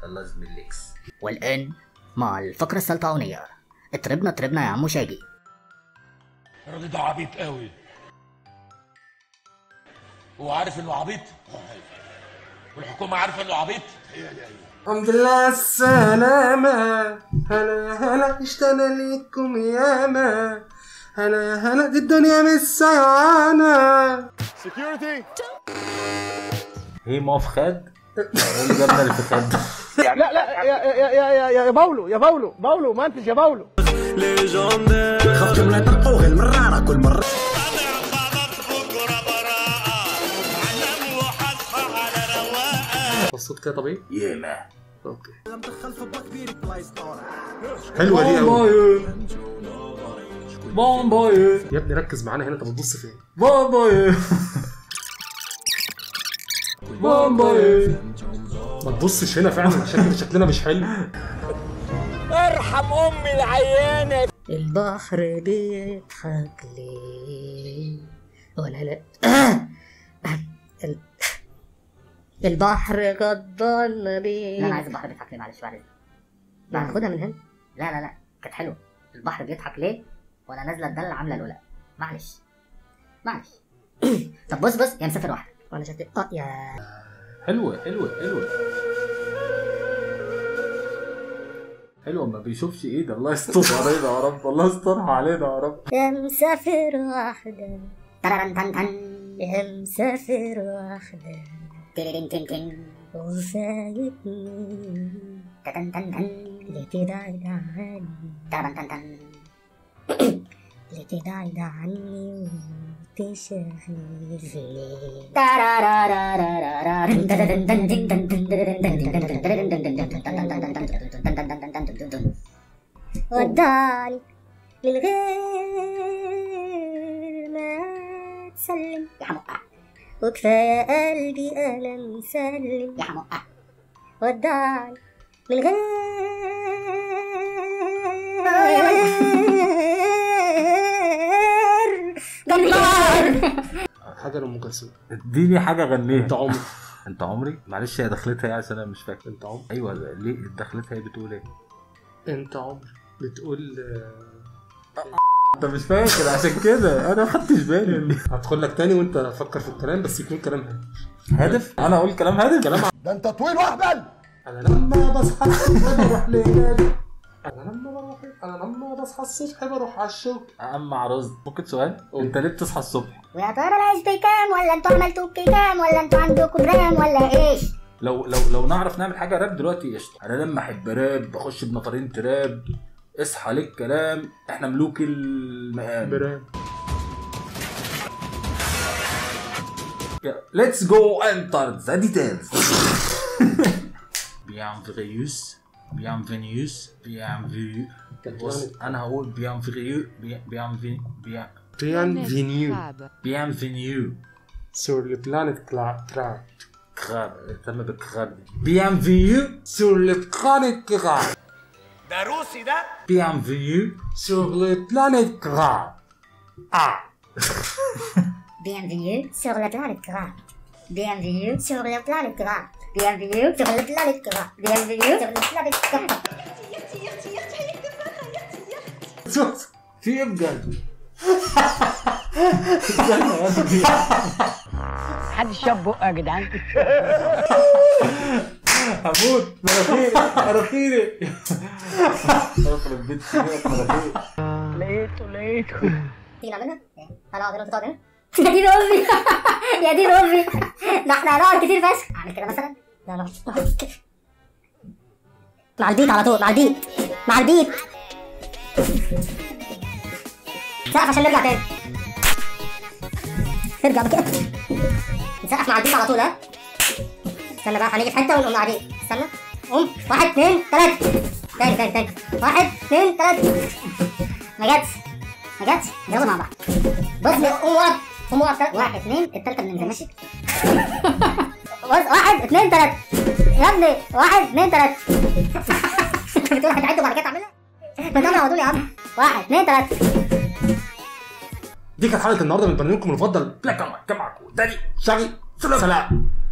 الله زميلكس والآن مع الفقرة السلطعونية اطربنا اطربنا يا عمو شاجي الراجل ده عبيط قوي هو عارف انه عبيط والحكومه عارفه انه عبيط الحمد لله على السلامة هلا هلا اشتنا لكم ياما هلا يا هلا دي الدنيا مش سيعانة هي ما في خد ايه اللي جابنا اللي في خد لا لا يا يا يا يا يا باولو يا باولو باولو منتج يا باولو الصوت كده طبيعي ياما اوكي حلوة دي قوي بومباي يا ابني ركز معانا هنا انت بتبص فين بومباي بومباي ما تبصش هنا فعلا عشان كده شكلنا مش حلو البحر بيضحك ليه ولا لا ال- البحر غضبان ليه لا انا عايز البحر بيضحك ليه معلش بعد إذنك. بعد خدها من هنا لا لا لا كانت حلوه البحر بيضحك ليه وانا نازله الدلة عامله الاولى معلش معلش طب بص بص يا مسافر واحده وانا شفت اه يا حلوة حلوة حلوة حلوة ما بيشوفش ايه ده الله يستر علينا يا رب الله يسترها علينا يا رب يا مسافر واحدة تررن تن تن يا مسافر واحدة تيرين تن تن وفايتني تن تن تن لتبعد عني تررن تن تن لتبعد عني وتشغلني ودعني من غير ما تسلم يا حمقى وكفاية قلبي أنا مسلم يا حمقى ودعني من غير جبار حاجة لأم كلثوم اديني حاجة غنيها انت عمر انت عمري معلش هي دخلتها ايه عشان انا مش فاكر انت عمر ايوه ليه دخلتها هي بتقول ايه انت عمر بتقول آه، انت مش فاكر عشان كده انا ما خدتش بالي هدخل لك تاني وانت فكر في الكلام بس يكون كلام هادي. هدف انا اقول كلام هدف كلام ده انت طويل واهبل انا لما بصحى الصبح بروح لنادي انا لما بروح انا لما بصحى الصبح بروح على الشغل اما رز ممكن سؤال انت ليه بتصحى الصبح ويا ترى العيش بكام ولا انتوا عملتوا بكام ولا انتوا عندكم درام ولا ايش لو لو لو نعرف نعمل حاجه راب دلوقتي قشطه انا لما احب راب بخش بنطرين تراب اصحى لك كلام احنا ملوك المقام برام Let's go enter the details. Bienvenue. Bienvenue. Bienvenue. بص انا هقول bienvenue. Bienvenue. Bienvenue Bienvenue. sur le planète Cla- Crab. كراب تم بالكراب Bienvenue Sur le planète Crab. ده روسي ده Bienvenue Sur le planète Crab. Ah. Bienvenue sur la planète Grave. Bienvenue sur la planète Grave. Bienvenue sur la planète Grave. Bienvenue sur la planète Grave. شوف في ايه بجد؟ حد شاب بقه يا جدعان هموت مناخيري مناخيري اخرب بيت مناخيري لقيته لقيته تيجي نعملها؟ ايه؟ انا اقعد هنا وانت تقعد هنا؟ يا دين امي يا دين امي ده احنا هنقعد كتير فشخ اعمل كده مثلا؟ لا لا مع البيت على طول مع البيت مع البيت سقف عشان نرجع تاني ارجع بكده نسقف مع البيت على طول ها استنى بقى هنيجي في حته ونقوم قاعدين استنى قوم واحد اثنين ثلاثة تاني تاني تاني واحد اثنين ثلاثة ما جاتش ما جاتش يلا مع بعض بص قوم واقف قوم واقف واحد اثنين التالتة من ماشي بص واحد اثنين ثلاثة يا ابني واحد اثنين ثلاثة انت بتقول هتعد وبعد كده تعملها؟ ما تعمل على طول يا عم واحد اثنين ثلاثة دي كانت حلقة النهارده من برنامجكم المفضل بلاك اند وايت. كان معاكم داني شاغي سلام